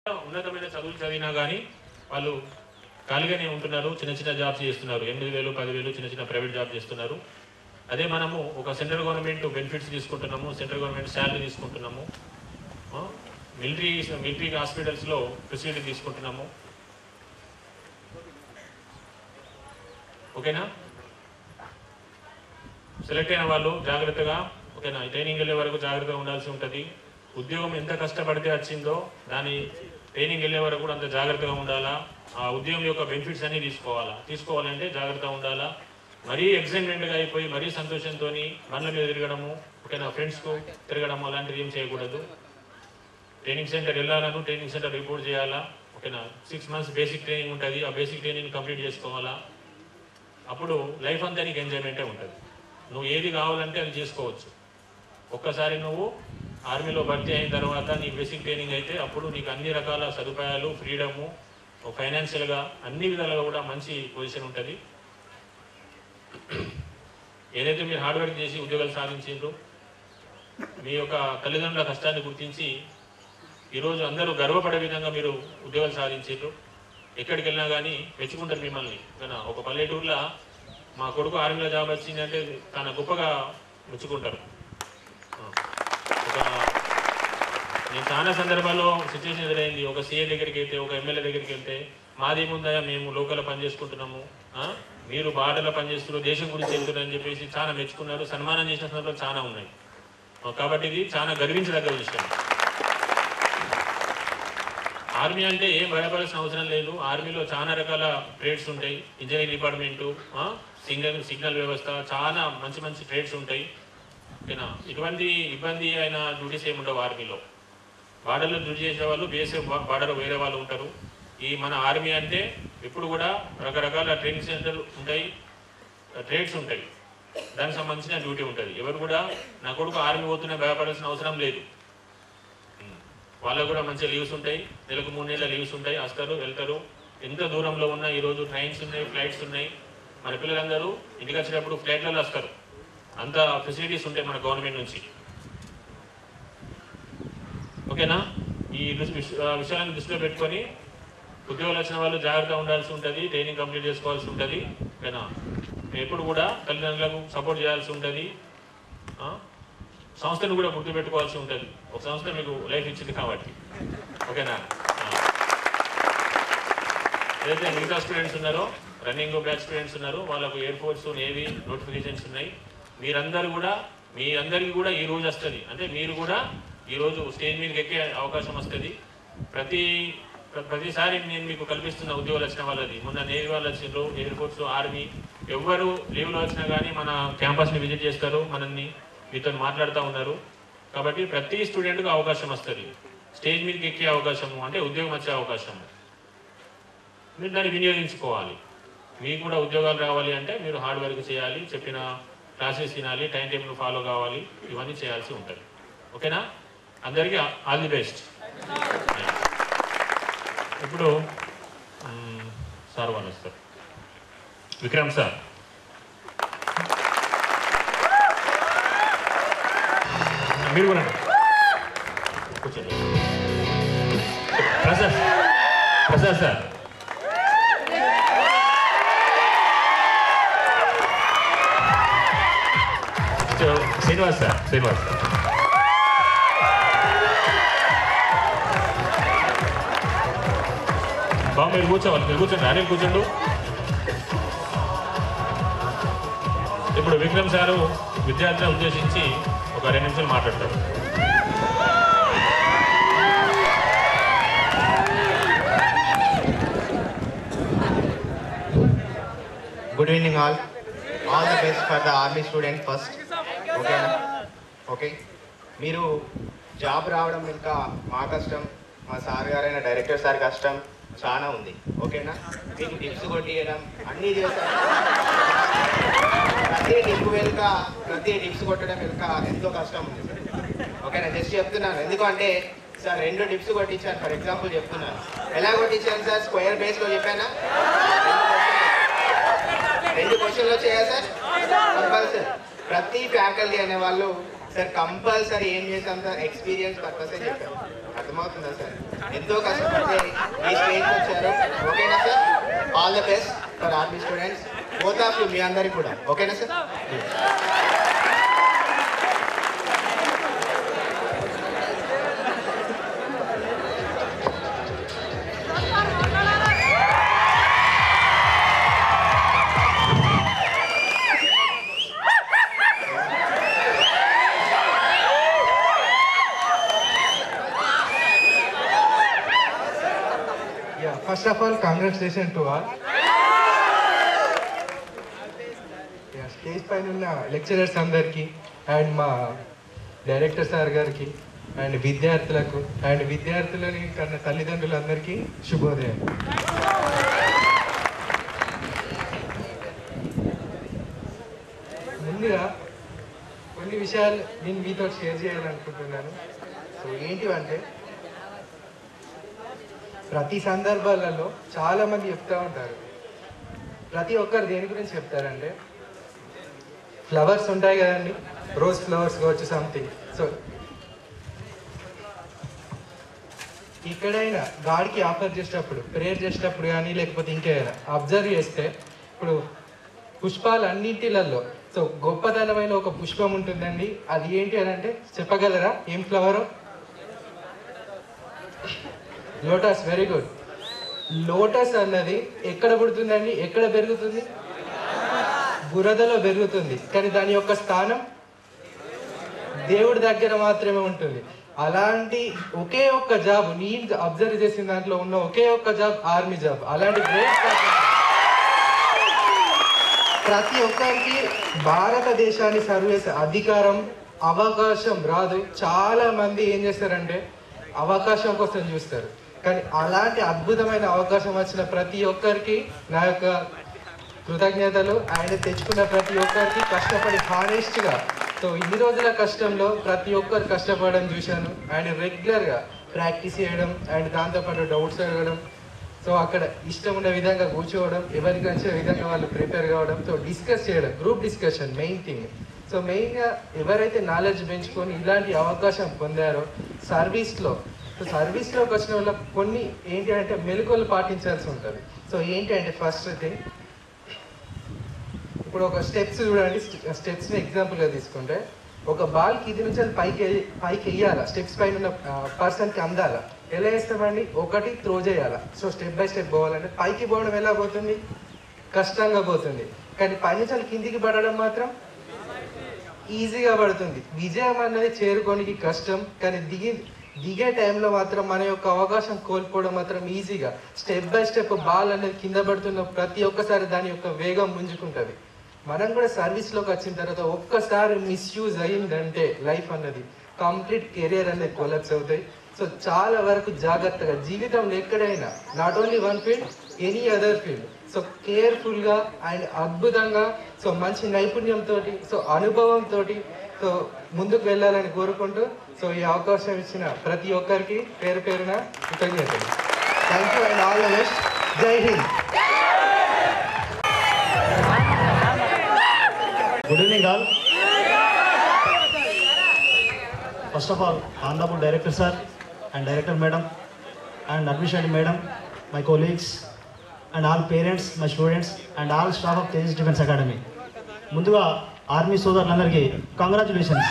ఉన్నతమైన చదువులు చదివినా కానీ వాళ్ళు ఖాళీగానే ఉంటున్నారు చిన్న చిన్న జాబ్స్ చేస్తున్నారు ఎనిమిది వేలు పదివేలు చిన్న చిన్న ప్రైవేట్ జాబ్ చేస్తున్నారు అదే మనము ఒక సెంట్రల్ గవర్నమెంట్ బెనిఫిట్స్ తీసుకుంటున్నాము సెంట్రల్ గవర్నమెంట్ శాలరీ తీసుకుంటున్నాము మిలిటరీ మిలిటరీ హాస్పిటల్స్లో ఫెసిలిటీ తీసుకుంటున్నాము ఓకేనా సెలెక్ట్ అయిన వాళ్ళు జాగ్రత్తగా ఓకేనా ట్రైనింగ్ వెళ్ళే వరకు జాగ్రత్తగా ఉండాల్సి ఉంటుంది ఉద్యోగం ఎంత కష్టపడితే వచ్చిందో దాని ట్రైనింగ్ వెళ్ళే వరకు కూడా అంత జాగ్రత్తగా ఉండాలా ఆ ఉద్యోగం యొక్క బెనిఫిట్స్ అన్ని తీసుకోవాలా తీసుకోవాలంటే జాగ్రత్తగా ఉండాలా మరీ ఎగ్జైట్మెంట్గా అయిపోయి మరీ సంతోషంతో బండ్ల మీద తిరగడము ఓకేనా ఫ్రెండ్స్కు తిరగడము అలాంటివి ఏం చేయకూడదు ట్రైనింగ్ సెంటర్ వెళ్ళాలను ట్రైనింగ్ సెంటర్ రిపోర్ట్ చేయాలా ఓకేనా సిక్స్ మంత్స్ బేసిక్ ట్రైనింగ్ ఉంటుంది ఆ బేసిక్ ట్రైనింగ్ కంప్లీట్ చేసుకోవాలా అప్పుడు లైఫ్ అంతా నీకు ఎంజాయ్మెంటే ఉంటుంది నువ్వు ఏది కావాలంటే అది చేసుకోవచ్చు ఒక్కసారి నువ్వు ఆర్మీలో భర్తీ అయిన తర్వాత నీ బేసిక్ ట్రైనింగ్ అయితే అప్పుడు నీకు అన్ని రకాల సదుపాయాలు ఫ్రీడము ఫైనాన్షియల్గా అన్ని విధాలుగా కూడా మంచి పొజిషన్ ఉంటుంది ఏదైతే మీరు హార్డ్ వర్క్ చేసి ఉద్యోగాలు సాధించారో మీ యొక్క తల్లిదండ్రుల కష్టాన్ని గుర్తించి ఈరోజు అందరూ గర్వపడే విధంగా మీరు ఉద్యోగాలు సాధించారు ఎక్కడికి వెళ్ళినా కానీ మెచ్చుకుంటారు మిమ్మల్ని కానీ ఒక పల్లెటూరులో మా కొడుకు ఆర్మీలో జాబ్ వచ్చిందంటే తన గొప్పగా మెచ్చుకుంటారు ఆ. ఒక నేను చాలా సందర్భాల్లో సిచ్యువేషన్ ఎదురైంది ఒక సీఏ దగ్గరికి వెళ్తే ఒక ఎమ్మెల్యే దగ్గరికి వెళ్తే మాదేముందా మేము లోకల్ పని చేసుకుంటున్నాము ఆ? మీరు బాటలో పనిచేస్తున్నారు దేశం గురించి వెళ్తున్నారు అని చెప్పేసి చాలా మెచ్చుకున్నారు సన్మానం చేసిన సందర్భాలు చాలా ఉన్నాయి ఆ, కాబట్టి ఇది చాలా గర్వించదగ్గ విషయం ఆర్మీ అంటే ఏం భయపడాల్సిన అవసరం లేదు ఆర్మీలో చాలా రకాల ట్రేడ్స్ ఉంటాయి ఇంజనీరింగ్ డిపార్ట్మెంటు సిగ్నల్ సిగ్నల్ వ్యవస్థ చాలా మంచి మంచి ట్రేడ్స్ ఉంటాయి ఓకేనా ఇటువంటి ఇబ్బంది అయిన డ్యూటీస్ ఏమి ఉండవు ఆర్మీలో బార్డర్లో డ్యూటీ చేసే వాళ్ళు బీఎస్ఎఫ్ బార్డర్ వేరే వాళ్ళు ఉంటారు ఈ మన ఆర్మీ అంటే ఇప్పుడు కూడా రకరకాల ట్రైనింగ్ సెంటర్ ఉంటాయి ట్రేడ్స్ ఉంటాయి దానికి సంబంధించిన డ్యూటీ ఉంటుంది ఎవరు కూడా నా కొడుకు ఆర్మీ పోతున్నా భయపడాల్సిన అవసరం లేదు వాళ్ళకు కూడా మంచి లీవ్స్ ఉంటాయి నెలకు మూడు నెలల లీవ్స్ ఉంటాయి వస్తారు వెళ్తారు ఎంత దూరంలో ఉన్నా ఈరోజు ట్రైన్స్ ఉన్నాయి ఫ్లైట్స్ ఉన్నాయి మన పిల్లలందరూ ఇంటికి వచ్చేటప్పుడు ఫ్లైట్లలో వస్తారు అంత ఫెసిలిటీస్ ఉంటాయి మన గవర్నమెంట్ నుంచి ఓకేనా ఈ దృష్టి- విష- ఆ విషయాలను దృష్టిలో పెట్టుకొని ఉద్యోగాలు వచ్చిన వాళ్ళు జాగ్రత్తగా ఉండాల్సి ఉంటుంది ట్రైనింగ్ కంప్లీట్ చేసుకోవాల్సి ఉంటుంది ఓకేనా ఎప్పుడు కూడా తల్లిదండ్రులకు సపోర్ట్ చేయాల్సి ఉంటుంది ఆ? సంస్థను కూడా గుర్తుపెట్టుకోవాల్సి ఉంటుంది ఒక సంస్థ మీకు లైఫ్ ఇచ్చింది కాబట్టి ఓకేనా ఆ. ఏదైతే మిగతా స్టూడెంట్స్ ఉన్నారో రన్నింగ్ బ్యాచ్ స్టూడెంట్స్ ఉన్నారు వాళ్ళకు ఎయిర్ ఫోర్స్ నేవీ నోటిఫికేషన్స్ ఉన్నాయి మీరందరూ కూడా మీ అందరికీ కూడా ఈ రోజు వస్తుంది అంటే మీరు కూడా ఈ రోజు స్టేజ్ మీదకి ఎక్కే అవకాశం వస్తుంది ప్రతి ప్ర- ప్రతిసారి నేను మీకు కల్పిస్తున్న ఉద్యోగాలు వచ్చిన వాళ్ళది మొన్న నేవీ వాళ్ళు వచ్చిండ్రు ఎయిర్ ఫోర్స్ ఆర్మీ ఎవరు లీవ్లో వచ్చినా కానీ మన క్యాంపస్ని విజిట్ చేస్తారు మనల్ని మీతో మాట్లాడుతూ ఉన్నారు కాబట్టి ప్రతి స్టూడెంట్కి అవకాశం వస్తుంది స్టేజ్ మీదకి ఎక్కే అవకాశము అంటే ఉద్యోగం వచ్చే అవకాశము మీరు దాన్ని వినియోగించుకోవాలి మీకు కూడా ఉద్యోగాలు రావాలి అంటే మీరు హార్డ్ వర్క్ చేయాలి చెప్పిన క్లాసెస్ వినాలి టైం టేబుల్ ఫాలో కావాలి ఇవన్నీ చేయాల్సి ఉంటుంది ఓకేనా అందరికీ ఆల్ ది బెస్ట్ ఇప్పుడు మ్, సార్ వాళ్ళు వస్తారు విక్రమ్ సార్ మీరు కూడా రండి. కూర్చోండి Prasad Prasad sir Srinivas sir Srinivas sir బాబు మీరు కూర్చోవాలి మీరు కూర్చోండి అనిల్ కూర్చోండు ఇప్పుడు విక్రమ్ సారు విద్యార్థులను ఉద్దేశించి ఒక రెండు నిమిషాలు మాట్లాడతారు good evening all all the best for the army student first ఓకేనా ఓకే మీరు జాబ్ రావడం ఇంకా మా కష్టం మా సార్ గారైన డైరెక్టర్ సార్ కష్టం చాలా ఉంది ఓకేనా మీకు టిప్స్ కొట్టియడం అన్నీ చేస్తాం ప్రతి టిప్ వెనుక ప్రతి టిప్స్ కొట్టడం వెనుక ఎంతో కష్టం ఉంది ఓకేనా జస్ట్ చెప్తున్నాను ఎందుకంటే సార్ రెండు టిప్స్ కొట్టించాను ఫర్ ఎగ్జాంపుల్ చెప్తున్నాను ఎలా కొట్టించాను సార్ స్క్వేర్ బేస్లో చెప్పానా రెండు క్వశ్చన్లు వచ్చాయా సార్ కంపల్సరీ ప్రతి ఫ్యాకల్టీ అనే వాళ్ళు సార్ కంపల్సరీ ఏం చేసాం సార్ ఎక్స్పీరియన్స్ పర్పసే చెప్పారు అర్థమవుతుందా సార్ ఎంతో కష్టపడితే ఈ స్టేజ్కి వచ్చారు ఓకేనా sir all the best for army students both of you మీ అందరికి కూడా ఓకేనా sir Yeah, first of all, congratulations to all. Yeah, stage పైన ఉన్న లెక్చరర్స్ అందరికీ అండ్ మా డైరెక్టర్ సార్ గారికి అండ్ విద్యార్థులకు అండ్ విద్యార్థులని కన్న తల్లిదండ్రులందరికీ శుభోదయం ముందుగా కొన్ని విషయాలు నేను మీతో షేర్ చేయాలనుకుంటున్నాను సో ఏంటివంటే ప్రతి సందర్భాలలో చాలా మంది చెప్తా ఉంటారు ప్రతి ఒక్కరు దేని గురించి చెప్తారంటే ఫ్లవర్స్ ఉంటాయి కదండి రోజ్ ఫ్లవర్స్ కావచ్చు సంథింగ్ సో ఎక్కడైనా గాడికి ఆఫర్ చేసేటప్పుడు ప్రేయర్ చేసేటప్పుడు కానీ లేకపోతే ఇంకేదైనా అబ్జర్వ్ చేస్తే ఇప్పుడు పుష్పాలు అన్నింటిలలో సో గొప్పతనమైన ఒక పుష్పం ఉంటుందండి అది ఏంటి అని అంటే చెప్పగలరా ఏం ఫ్లవరో లోటస్ వెరీ గుడ్ లోటస్ అన్నది ఎక్కడ పుడుతుందండి ఎక్కడ పెరుగుతుంది బురదలో పెరుగుతుంది కానీ దాని యొక్క స్థానం దేవుడి దగ్గర మాత్రమే ఉంటుంది అలాంటి ఒకే ఒక్క జాబ్ నేను అబ్జర్వ్ చేసిన దాంట్లో ఉన్న ఒకే ఒక్క జాబ్ ఆర్మీ జాబ్ అలాంటి గ్రేట్ ప్రతి ఒక్కరికి భారతదేశాన్ని సర్వ్ చేసే అధికారం అవకాశం రాదు చాలా మంది ఏం చేస్తారంటే అవకాశం కోసం చూస్తారు కానీ అలాంటి అద్భుతమైన అవకాశం వచ్చిన ప్రతి ఒక్కరికి నా యొక్క కృతజ్ఞతలు ఆయన తెచ్చుకున్న ప్రతి ఒక్కరికి కష్టపడి హానెస్ట్గా సో ఇన్ని రోజుల కష్టంలో ప్రతి ఒక్కరు కష్టపడడం చూశాను ఆయన రెగ్యులర్గా ప్రాక్టీస్ చేయడం అండ్ దాంతోపాటు డౌట్స్ అడగడం సో అక్కడ ఇష్టం ఉన్న విధంగా కూర్చోవడం ఎవరికి నచ్చే విధంగా వాళ్ళు ప్రిపేర్ కావడం సో డిస్కస్ చేయడం group discussion main thing so మెయిన్గా ఎవరైతే నాలెడ్జ్ పెంచుకొని ఇలాంటి అవకాశం పొందారో సర్వీస్లో సో సర్వీస్లోకి వచ్చిన వాళ్ళ కొన్ని ఏంటి అంటే మెలకువలు పాటించాల్సి ఉంటుంది సో ఏంటి అంటే ఫస్ట్ థింగ్ ఇప్పుడు ఒక స్టెప్స్ చూడండి స్టెప్స్ని ఎగ్జాంపుల్గా తీసుకుంటే ఒక బాల్ కింది నుంచి అది పైకి ఎయ్య- పైకి వెయ్యాలా స్టెప్స్ పైన ఉన్న పర్సన్కి అందాలా ఎలా వేస్తామండి ఒకటి త్రో చేయాలా సో స్టెప్ బై స్టెప్ పోవాలంటే పైకి పోవడం ఎలా పోతుంది కష్టంగా పోతుంది కానీ పైనుంచి అది కిందికి పడడం మాత్రం ఈజీగా పడుతుంది విజయం అన్నది చేరుకోనికి కష్టం కానీ దిగి దిగే టైంలో మాత్రం మన యొక్క అవకాశం కోల్పోవడం మాత్రం ఈజీగా స్టెప్ బై స్టెప్ బాల్ అనేది కింద పడుతున్న ప్రతి ఒక్కసారి దాని యొక్క వేగం పుంజుకుంటుంది మనం కూడా సర్వీస్లోకి వచ్చిన తర్వాత ఒక్కసారి మిస్యూజ్ అయిందంటే లైఫ్ అన్నది కంప్లీట్ కెరియర్ అనేది కొలప్స్ అవుతాయి సో చాలా వరకు జాగ్రత్తగా జీవితంలో ఎక్కడైనా not only one field any other field so కేర్ఫుల్గా అండ్ అద్భుతంగా సో మంచి నైపుణ్యంతో సో అనుభవంతో సో ముందుకు వెళ్ళాలని కోరుకుంటూ సో ఈ అవకాశం ఇచ్చిన ప్రతి ఒక్కరికి పేరు పేరున కృతజ్ఞతలు thank you and all the best Jai Hind Good evening, all. First of all, Honorable Director Sir and Director Madam and Administrative Madam, my colleagues and all parents, my students and all staff of Tejas Defense Academy. ముందుగా army సోదరులందరికీ congratulations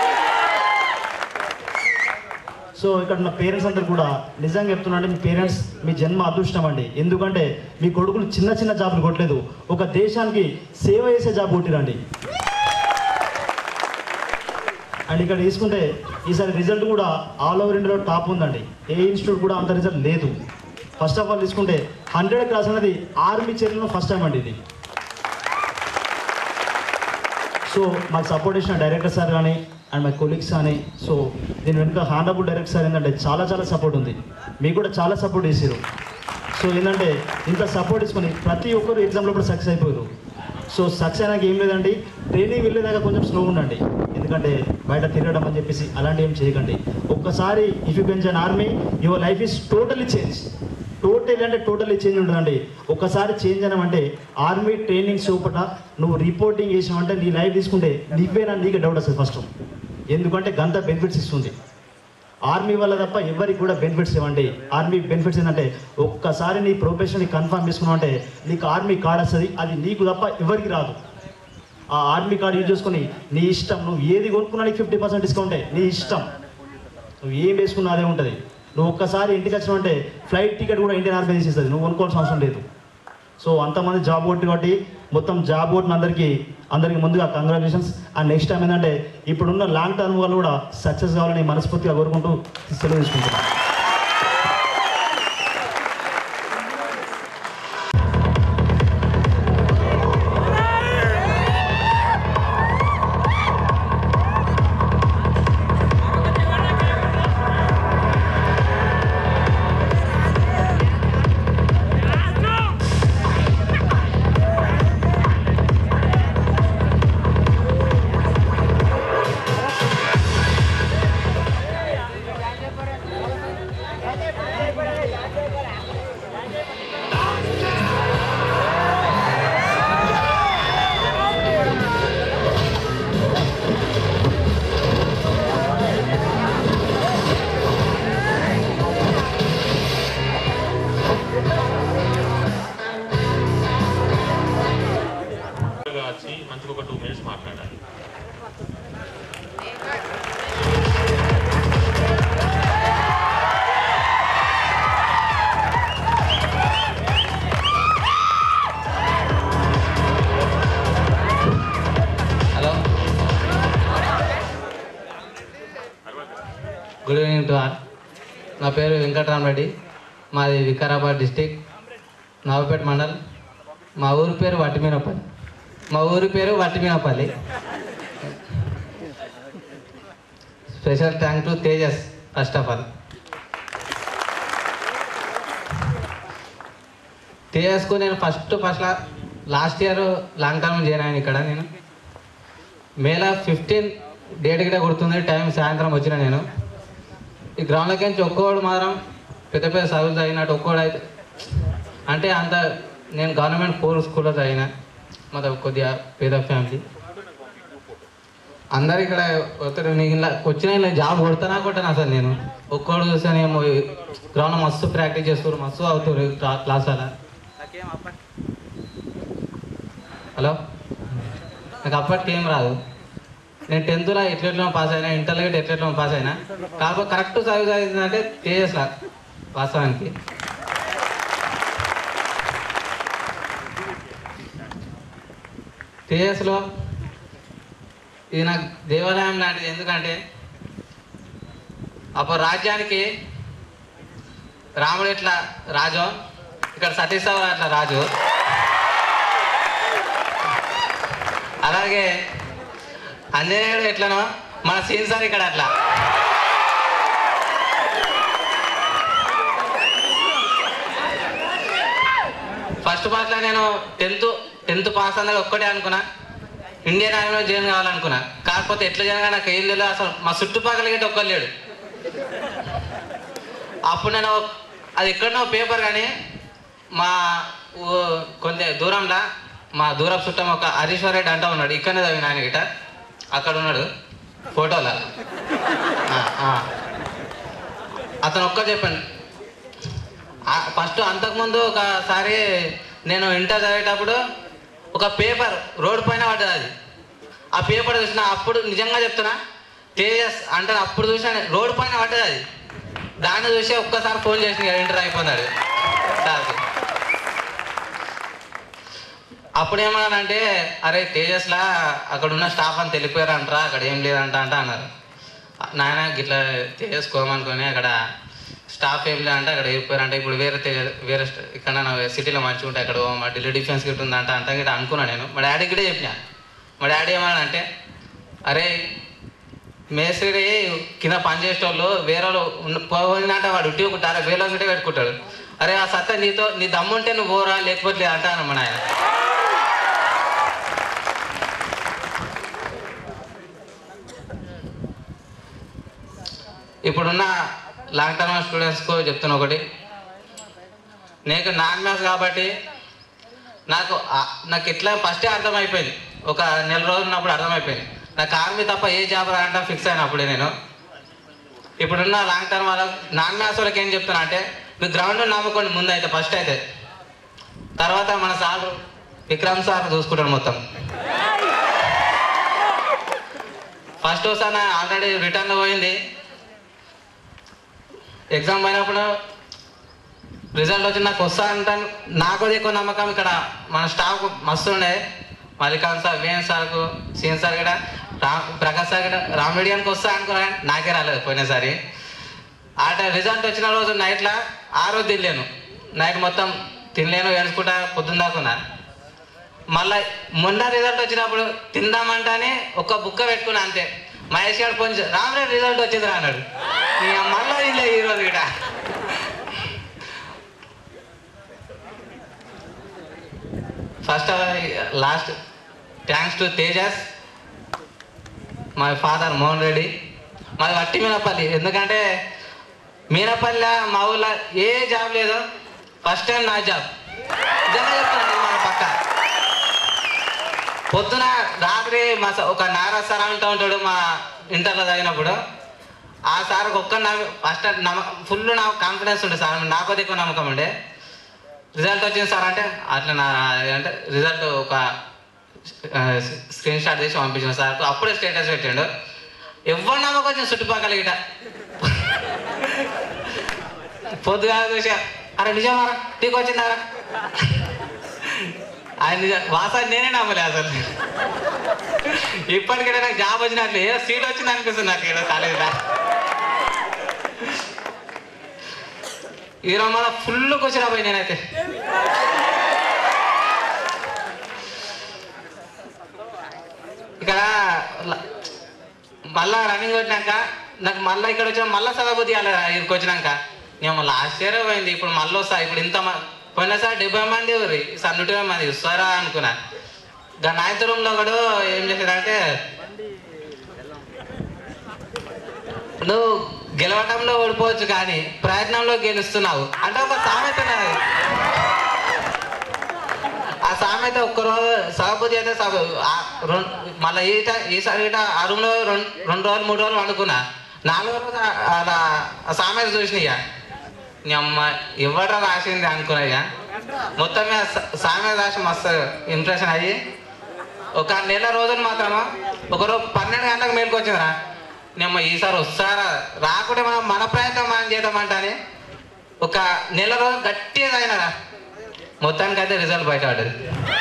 so ఇక్కడ ఉన్న parents అందరు కూడా నిజంగా చెప్తున్నాంటే మీ parents మీ జన్మ అదృష్టం అండి ఎందుకంటే మీ కొడుకులు చిన్న చిన్న జాబులు కొట్టలేదు ఒక దేశానికి సేవ చేసే జాబ్ కొట్టిరండి అండ్ ఇక్కడ తీసుకుంటే ఈసారి రిజల్ట్ కూడా ఆల్ ఓవర్ ఇండియాలో టాప్ ఉందండి ఏ ఇన్స్టిట్యూట్ కూడా అంత రిజల్ట్ లేదు ఫస్ట్ ఆఫ్ ఆల్ తీసుకుంటే హండ్రెడ్ క్లాస్ అనేది ఆర్మీ చర్యలో ఫస్ట్ టైం అండి ఇది సో మాకు సపోర్ట్ ఇచ్చిన డైరెక్టర్ సార్ కానీ అండ్ మై కొలీగ్స్ కానీ సో దీని వెనుక హానరబుల్ డైరెక్టర్ సార్ ఏంటంటే చాలా చాలా సపోర్ట్ ఉంది మీకు కూడా చాలా సపోర్ట్ చేసారు సో ఏంటంటే ఇంత సపోర్ట్ తీసుకొని ప్రతి ఒక్కరు ఎగ్జామ్లో కూడా సక్సెస్ అయిపోయారు సో సక్సెస్ అయినాక ఏం లేదండి ట్రైనింగ్ వెళ్ళేదాకా కొంచెం స్లో ఉండండి ఎందుకంటే బయట తిరగడం అని చెప్పేసి అలాంటి ఏం చేయకండి ఒక్కసారి if you can army your life is totally change total అంటే టోటల్లీ చేంజ్ ఉంటుందండి ఒక్కసారి చేంజ్ అయినామంటే ఆర్మీ ట్రైనింగ్ చూపట నువ్వు రిపోర్టింగ్ చేసావంటే నీ లైఫ్ తీసుకుంటే నీవేనా నీకే డౌట్ వస్తుంది ఫస్ట్ ఎందుకంటే గంత బెనిఫిట్స్ ఇస్తుంది ఆర్మీ వల్ల తప్ప ఎవరికి కూడా బెనిఫిట్స్ ఇవ్వండి ఆర్మీ బెనిఫిట్స్ ఏంటంటే ఒక్కసారి నీ ప్రొఫెషన్ కన్ఫర్మ్ చేసుకున్నావు అంటే నీకు ఆర్మీ కార్డ్ వస్తుంది అది నీకు తప్ప ఎవరికి రాదు ఆ ఆర్మీ కార్డ్ యూజ్ చేసుకొని నీ ఇష్టం నువ్వు ఏది కొనుక్కున్నా నీకు ఫిఫ్టీ పర్సెంట్ డిస్కౌంటే నీ ఇష్టం నువ్వు ఏం వేసుకున్నా అదే ఉంటుంది నువ్వు ఒక్కసారి ఇంటికి వచ్చినావు అంటే ఫ్లైట్ టికెట్ కూడా ఇండియన్ ఆర్మీ తీసేస్తుంది నువ్వు కొనుక్కోవాల్సిన అవసరం లేదు సో అంతమంది జాబ్ కొట్టి కాబట్టి మొత్తం జాబ్ కొట్టిన అందరికీ అందరికీ ముందుగా కంగ్రాచులేషన్స్ అండ్ నెక్స్ట్ టైం ఏంటంటే ఇప్పుడున్న లాంగ్ టర్మ్ వాళ్ళు కూడా సక్సెస్ కావాలని మనస్ఫూర్తిగా కోరుకుంటూ సెలవు తీసుకుంటున్నాను వచ్చి మంచిగా ఒక టూ మినిట్స్ మాట్లాడాలి hello good evening to all నా పేరు వెంకటరామరెడ్డి మాది వికారాబాద్ డిస్టిక్ నవపేట మండల్ మా ఊరి పేరు వట్టిమీనపల్లి మా ఊరి పేరు Vattimeenapalli special thank to Tejas first of all తేజస్కు నేను first first last year long term join అయ్యాను ఇక్కడ నేను మేల ఫిఫ్టీన్ డేట్ గిట గుర్తుంది టైం సాయంత్రం వచ్చిన నేను ఈ గ్రౌండ్లోకి నుంచి ఒక్కోడు మాత్రం పెద్ద పెద్ద చదువులు చదివినట్టు ఒక్కోడు అయితే అంటే అంత నేను గవర్నమెంట్ పూర్ స్కూల్లో చదివిన మాది కొద్దిగా పేద ఫ్యామిలీ అందరు ఇక్కడ వస్తారు నీకు ఇలా వచ్చిన ఇలా జాబ్ కొడతానా కొట్టాను అసలు నేను ఒక్కోడు చూసానేమో గ్రౌండ్ మస్తు ప్రాక్టీస్ చేస్తారు మస్తు అవుతారు క్లాస్ అలా హలో నాకు అప్పటికి ఏం రాదు నేను టెన్త్లో ఎట్లెట్లో పాస్ అయినా ఇంటర్లో కూడా ఎట్లెట్లో పాస్ అయినా కాకపోతే కరెక్ట్ చదువు చదివిందంటే తేజస్లా వాస్తవానికి తేజస్లో ఇది నాకు దేవాలయం లాంటిది ఎందుకంటే అప్పుడు రాజ్యానికి రాముడు ఎట్లా రాజు ఇక్కడ సతీశ్వర అట్లా రాజు అలాగే అంజనేయుడు ఎట్లనో మన సీన్ సార్ ఇక్కడ అట్లా ఫస్ట్ పాస్లో నేను టెన్త్ టెన్త్ పాస్ అన్నది ఒక్కటే అనుకున్నా ఇండియన్ ఆర్మీలో జాయిన్ కావాలనుకున్నా కాకపోతే ఎట్లా జాయిన్ నాకు ఏం లేదు అసలు మా చుట్టుపక్కల గిట్ట ఒక్కరు లేడు అప్పుడు నేను అది ఎక్కడనో పేపర్ కానీ మా ఊ- కొంత దూరంలో మా దూరపు చుట్టం ఒక హరీశ్వర్ రెడ్డి అంటా ఉన్నాడు ఇక్కడనే చదివిన ఆయన గిట అక్కడ ఉన్నాడు ఫోటోలో ఆ, ఆ. అతను ఒక్క చెప్పండి ఫస్ట్ అంతకుముందు ఒకసారి నేను ఇంటర్ చదివేటప్పుడు ఒక పేపర్ రోడ్డు పైన పడ్డది అది ఆ పేపర్ చూసిన అప్పుడు నిజంగా చెప్తున్నా తేజస్ అంటే అప్పుడు చూసిన రోడ్డు పైన పడ్డది అది దాన్ని చూసి ఒక్కసారి ఫోన్ చేసిన ఇంటర్ అయిపోయినాడు సార్కి అప్పుడు ఏమన్నానంటే అరే తేజస్లా అక్కడ ఉన్న స్టాఫ్ అని తెలిపారంటరా అక్కడ ఏం లేదంట అంట అన్నారు నాయన గిట్లా తేజస్ కోమనుకొని అక్కడ స్టాఫ్ ఏం లేదంటే అక్కడ వెళ్ళిపోయారంటే ఇప్పుడు వేరే తేజ- వేరే స్ట- ఇక్కడ నా సిటీలో మంచిగా ఉంటాయి అక్కడ మా ఢిల్లీ డిఫెన్స్ గిట్ ఉందంట అంట గిట్ట అనుకున్నా నేను మా డాడీకి కూడా చెప్పిన మా డాడీ ఏమన్నాడంటే అరే మేస్త్రి కింద పని చేసేటోళ్ళు వేరే వాళ్ళు ఉన్న- పోయిందంటే వాడు ఉట్టి ఒక అరే వేలో గిట్టే పెట్టుకుంటాడు అరే ఆ సత్తా నీతో నీ దమ్ముంటే నువ్వు పోరా లేకపోతే లేదు అంటాను మన ఆయన ఇప్పుడున్న లాంగ్ టర్మ్ స్టూడెంట్స్కు చెప్తున్నా ఒకటి నేను నాన్ మ్యాథ్స్ కాబట్టి నాకు ఆ- నాకు ఎట్లా ఫస్టే అర్థమైపోయింది ఒక నెల రోజులు ఉన్నప్పుడు అర్థమైపోయింది నాకు ఆర్మీ తప్ప ఏ జాబ్ రాంటా ఫిక్స్ అయినప్పుడే నేను ఇప్పుడున్న లాంగ్ టర్మ్ వాళ్ళ నాన్ మ్యాథ్స్ వాళ్ళకి ఏం చెప్తున్నా అంటే మీరు గ్రౌండ్ నమ్ముకోండి ముందు అయితే ఫస్ట్ అయితే తర్వాత మన సార్ విక్రమ్ సార్ చూసుకుంటాడు మొత్తం ఫస్ట్ ఒకసారి ఆల్రెడీ రిటర్న్లో పోయింది ఎగ్జామ్ పోయినప్పుడు రిజల్ట్ వచ్చి నాకు వస్తా అంటాను నాకు అది ఎక్కువ నమ్మకం ఇక్కడ మన స్టాఫ్ మస్తు ఉండే మల్లికాన్ సార్ వేణ్ సార్కు సీఎన్ సార్ కూడా రామ్ ప్రకాష్ సార్ కూడా రామరెడ్డియానికి వస్తా అనుకున్నా కానీ నాకే రాలేదు పోయినసారి ఆ టైం రిజల్ట్ వచ్చిన రోజు నైట్లో ఆ రోజు తినలేను నైట్ మొత్తం తినలేను ఏడుచుకుంటా పొద్దున్న దాకున్నా మళ్ళా మొన్న రిజల్ట్ వచ్చినప్పుడు తిందామంటానే ఒక బుక్క పెట్టుకున్నా అంతే మహేష్ గారు కొంచెం రామరెడ్డి రిజల్ట్ వచ్చింది రా అన్నాడు ఇక మళ్ళా తినలే ఈరోజు ఇక్కడ first last thanks to Tejas my father Mohan Reddy మాది వట్టి మీనపల్లి ఎందుకంటే మీనపల్లి మా ఊళ్ళో ఏ జాబ్ లేదు ఫస్ట్ టైం నా జాబ్ నిజంగా చెప్తాను మన పక్క పొద్దున రాత్రి మా స- ఒక నారా సార్ అంటూ ఉంటాడు మా ఇంటర్లో చదివినప్పుడు ఆ సార్ ఒక్క ఫస్ట్ నమ్మకం ఫుల్ నా కాన్ఫిడెన్స్ ఉండే సార్ నాకు ఎక్కువ నమ్మకం ఉండే రిజల్ట్ వచ్చింది సార్ అంటే అట్లా నా అంటే రిజల్ట్ ఒక స్క్రీన్ షాట్ తీసి పంపించిన సార్ అప్పుడే స్టేటస్ పెట్టిండు ఎవరు నమ్మకం వచ్చింది చుట్టుపక్కల గిట పొద్దుగా చూసా అరే నిజమారా టీకి వచ్చిందారా ఆయన నిజం వాసాన్ని నేనే నమ్మలే అసలు ఇప్పటికైనా నాకు జాబ్ వచ్చినట్లు ఏదో సీట్ వచ్చింది అనిపిస్తుంది నాకు ఏదో కాలేజీలో ఈ రోజు మళ్ళీ ఫుల్ వచ్చినా పోయి నేనైతే ఇక్కడ ల- మళ్ళా రన్నింగ్ వచ్చినాక నాకు మళ్ళీ ఇక్కడ వచ్చిన మళ్ళీ చదవబుద్ధి ఇక్కడికి వచ్చినాక నేను లాస్ట్ ఇయర్ పోయింది ఇప్పుడు మళ్ళీ వస్తా ఇప్పుడు ఇంత మ- పోయినసారి డెబ్బై మంది ఊరి సార్ నూట ఇరవై మంది వస్తారా అనుకున్నా ఇంకా నైన్త్ రూమ్లో కూడా ఏం చేశాడంటే నువ్వు గెలవటంలో ఓడిపోవచ్చు కానీ ప్రయత్నంలో గెలుస్తున్నావు అంటే ఒక సామెత ఉన్నది ఆ సామెత ఒక్కరోజు సభపతి అయితే సభ ఆ రెండు మళ్ళీ ఈ ట- ఈసారి ఇట ఆ రూమ్లో రెండు రెండు రోజులు మూడు రోజులు వండుకున్నా నాలుగో రోజు ఆ- అలా ఆ సామెత చూసినాయ్యా నీ అమ్మ ఎవడ రాసింది అనుకున్నాయ్యా మొత్తం మీద సా- సామెత రాసి మస్తు ఇంప్రెషన్ అయ్యి ఒక నెల రోజులు మాత్రమా ఒకరోజు పన్నెండు గంటలకు మేలుకు వచ్చిందిరా నేను ఈసారి వస్తారా రాకుంటే మనం మన ప్రయత్నం మనం చేద్దామంటాని ఒక నెల రోజులు గట్టిగా అయినరా మొత్తానికి అయితే రిజల్ట్ బయట పడ్డది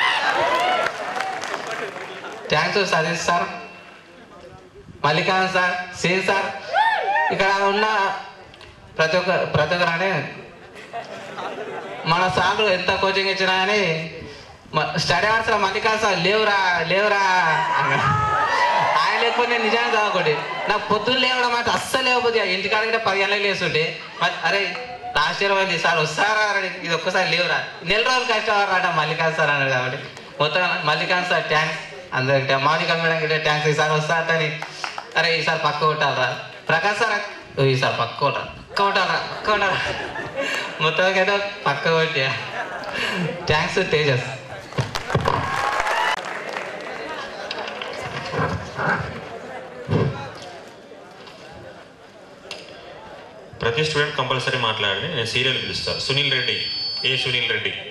thanks Satish sir Mallikan sir సీన్ సార్ ఇక్కడ ఉన్న ప్రతి ఒక్క ప్రతి ఒక్కరు అంటే మన సార్లు ఎంత కోచింగ్ ఇచ్చినా కానీ స్టడీ అవర్స్ మల్లికాన్ సార్ లేవురా లేవురా అన్నాడు. ఆయన లేకపోతే నేను నిజాన్ని చదవకూడదు నాకు పొద్దున్న లేవడం అంటే అస్సలు లేకపోతే ఇంటికాడ కూడా పది గంటలకు లేస్తుంటే మరి అరే లాస్ట్ ఇయర్ పోయింది సార్ వస్తారా అని ఇది ఒక్కసారి లేవురా నెల రోజులు కష్టపడారట మల్లికాన్ సార్ అన్నాడు కాబట్టి మొత్తం మల్లికాన్ సార్ థ్యాంక్స్ అందరికి మౌనిక మేడం గిట్ట థ్యాంక్స్ ఈసారి వస్తారని అరే ఈసారి పక్క కొట్టాలరా ప్రకాష్ సార్ ఓ ఈసారి పక్క కొట్టాలి పక్క కొట్టాలరా పక్క కొట్టాలరా మొత్తం అయితే పక్క కొట్టి థ్యాంక్స్ తేజస్ ప్రతి స్టూడెంట్ కంపల్సరీ మాట్లాడండి నేను సీరియల్ పిలుస్తాను సునీల్ రెడ్డి ఏ సునీల్ రెడ్డి